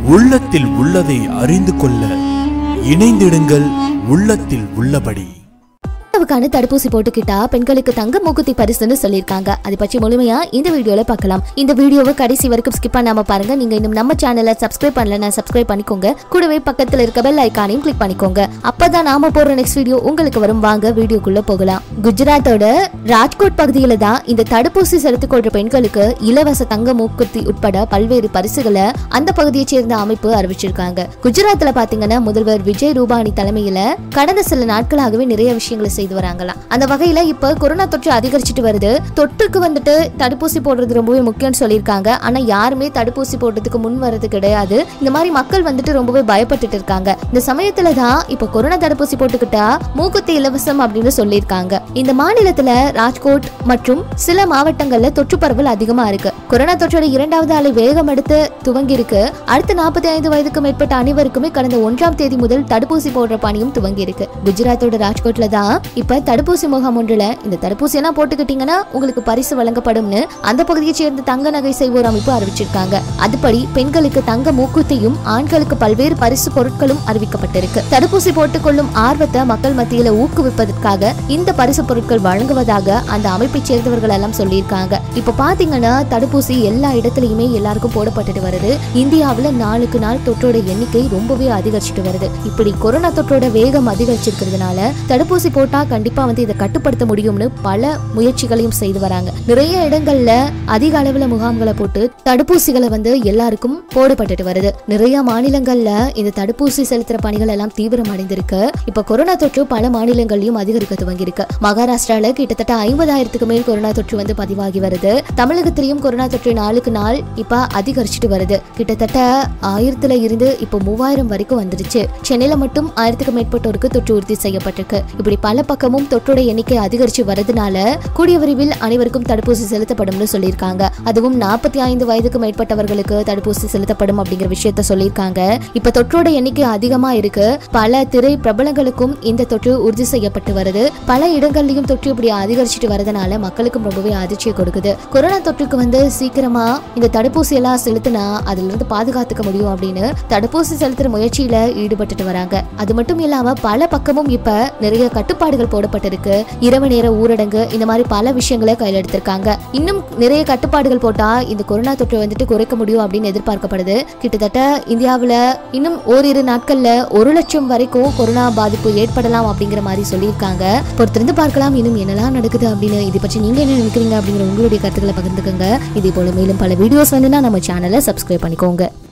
உள்ளத்தில் உள்ளதை அறிந்து கொள்ள இணைந்திடுங்கள் உள்ளத்தில் உள்ளபடி கொரோனாவுக்கான தடுப்பூசி போட்டுக்கிட்டா பெண்களுக்கு தங்க மூக்குத்தி பரிசுன்னு சொல்லியிருக்காங்க அதை பற்றி முழுமையா இந்த வீடியோல பார்க்கலாம் இந்த வீடியோவை கடைசி வரைக்கும் ஸ்கிப் பண்ணாம பாருங்க நீங்க இன்னும் நம்ம சேனலை சப்ஸ்கிரைப் பண்ணலன்னா சப்ஸ்கிரைப் பண்ணிக்கோங்க கூடவே பக்கத்துல இருக்க பெல் ஐக்கானையும் கிளிக் பண்ணிக்கோங்க அப்பதான் நாம போடுற நெக்ஸ்ட் வீடியோ உங்களுக்கு வரும் வாங்க வீடியோக்குள்ள போகலாம் குஜராத்தோட ராஜ்கோட் பகுதியில தான் இந்த தடுப்பூசி செலுத்திக் கொள்ற பெண்களுக்கு இலவச தங்க மூக்குத்தி உட்பட பல்வேறு பரிசுகளை அந்த பகுதியைச் சேர்ந்த அமைப்பு அறிவிச்சிருக்காங்க குஜராத்ல பாத்தீங்கன்னா முதல்வர் விஜய் ரூபானி தலைமையில கடந்த சில நாட்களாகவே நிறைய விஷயங்களை செய்து வராங்களாம் அந்த வகையில இப்ப கொரோனா தொற்று அதிகரிச்சுட்டு வருது தொற்றுக்கு வந்துட்டு தடுப்பூசி போடுறது ரொம்பவே முக்கியம்னு சொல்லியிருக்காங்க ஆனா யாருமே தடுப்பூசி போடுறதுக்கு முன் வர்றது கிடையாது இந்த மாதிரி மக்கள் வந்துட்டு ரொம்பவே பயப்பட்டுட்டு இருக்காங்க இந்த சமயத்துல தான் இப்ப கொரோனா தடுப்பூசி போட்டுக்கிட்டா மூக்குத்தி இலவசம் அப்படின்னு சொல்லியிருக்காங்க இந்த மாநிலத்துல ராஜ்கோட் மற்றும் சில மாவட்டங்கள்ல தொற்று பரவல் அதிகமா இருக்கு கொரோனா தொற்றோட இரண்டாவது அலை வேகம் எடுத்து துவங்கி இருக்கு அடுத்த நாற்பத்தி ஐந்து வயதுக்கு மேற்பட்ட அனைவருக்குமே கடந்த ஒன்றாம் தேதி முதல் தடுப்பூசி போடுற பணியும் துவங்கி இருக்கு குஜராத்தோட ராஜ்கோட்ல தான் இப்ப தடுப்பூசி முகாம் ஒன்றுல இந்த தடுப்பூசி எல்லாம் போட்டுக்கிட்டீங்கன்னா உங்களுக்கு பரிசு வழங்கப்படும்னு அந்த பகுதியைச் சேர்ந்த தங்க நகை செய்வோர் அமைப்பு அறிவிச்சிருக்காங்க அதுபடி பெண்களுக்கு தங்க மூக்குத்தியும் ஆண்களுக்கு பல்வேறு பரிசு பொருட்களும் அறிவிக்கப்பட்டிருக்கு தடுப்பூசி போட்டுக்கொள்ளும் ஆர்வத்தை மக்கள் மத்தியில ஊக்குவிப்பதற்காக இந்த பரிசு பொருட்கள் வழங்குவதாக அந்த அமைப்பைச் சேர்ந்தவர்கள் எல்லாம் சொல்லியிருக்காங்க இப்ப பாத்தீங்கன்னா தடுப்பூசி எல்லா இடத்துலயுமே எல்லாருக்கும் போடப்பட்டுட்டு வருது இந்தியாவுல நாளுக்கு நாள் தொற்றோட எண்ணிக்கை ரொம்பவே அதிகரிச்சுட்டு வருது இப்படி கொரோனா தொற்றோட வேகம் அதிகரிச்சிருக்கிறதுனால தடுப்பூசி போட்டா கண்டிப்பா வந்து இதை கட்டுப்படுத்த முடியும்னு பல முயற்சிகளையும் செய்து வராங்க நிறைய இடங்கள்ல அதிக அளவுல முகாம்களை போட்டு தடுப்பூசிகளை வந்து எல்லாருக்கும் போடப்பட்டுட்டு வருது நிறைய மாநிலங்கள்ல இந்த தடுப்பூசி செலுத்துற பணிகள் எல்லாம் தீவிரம் அடைந்திருக்கு இப்ப கொரோனா தொற்று பல மாநிலங்கள்லயும் அதிகரிக்க துவங்கியிருக்கு மகாராஷ்டிரால கிட்டத்தட்ட ஐம்பதாயிரத்துக்கு மேல் கொரோனா தொற்று வந்து பதிவாகி வருது தமிழகத்திலையும் கொரோனா தொற்று நாளுக்கு நாள் இப்ப அதிகரிச்சுட்டு வருது கிட்டத்தட்ட ஆயிரத்துல இருந்து இப்போ மூவாயிரம் வரைக்கும் வந்துருச்சு சென்னையில மட்டும் ஆயிரத்துக்கு மேற்பட்டோருக்கு தொற்று உறுதி செய்யப்பட்டிருக்கு இப்படி பல பக்கமும் தொற்றோட எண்ணிக்கை அதிகரிச்சு வரதுனால கூடிய விரைவில் அனைவருக்கும் தடுப்பூசி செலுத்தப்படும்னு சொல்லியிருக்காங்க அதுவும் நாற்பத்தி ஐந்து வயதுக்கு மேற்பட்டவர்களுக்கு தடுப்பூசி செலுத்தப்படும் அப்படிங்கிற விஷயத்த சொல்லியிருக்காங்க இப்ப தொற்றோட எண்ணிக்கை அதிகமா இருக்கு பல திரை பிரபலங்களுக்கும் இந்த தொற்று உறுதி செய்யப்பட்டு வருது பல இடங்கள்லயும் தொற்று இப்படி அதிகரிச்சுட்டு வரதுனால மக்களுக்கும் ரொம்பவே அதிர்ச்சியை கொடுக்குது கொரோனா தொற்றுக்கு வந்து சீக்கிரமா இந்த தடுப்பூசி எல்லாம் செலுத்தினா அதுல இருந்து பாதுகாத்துக்க முடியும் அப்படின்னு தடுப்பூசி செலுத்துற முயற்சியில ஈடுபட்டுட்டு வராங்க அது மட்டும் இல்லாம பல பக்கமும் இப்ப நிறைய கட்டுப்பாடுகள் போடப்பட்டிருக்கு இரவு நேர ஊரடங்கு இந்த மாதிரி பல விஷயங்களை கையில் எடுத்திருக்காங்க இன்னும் நிறைய கட்டுப்பாடுகள் போட்டா இந்த கொரோனா தொற்றை வந்துட்டு குறைக்க முடியும் அப்படின்னு எதிர்பார்க்கப்படுது கிட்டத்தட்ட இந்தியாவுல இன்னும் ஓரிரு நாட்கள்ல ஒரு லட்சம் வரைக்கும் கொரோனா பாதிப்பு ஏற்படலாம் அப்படிங்கிற மாதிரி சொல்லியிருக்காங்க பொறுத்திருந்து பார்க்கலாம் இன்னும் என்னெல்லாம் நடக்குது அப்படின்னு இதை பற்றி நீங்க என்ன நினைக்கிறீங்க அப்படிங்கிற உங்களுடைய கருத்துக்களை பகிர்ந்துக்கோங்க இதே போல மேலும் பல வீடியோஸ் வந்துன்னா நம்ம சேனலை சப்ஸ்கிரைப் பண்ணிக்கோங்க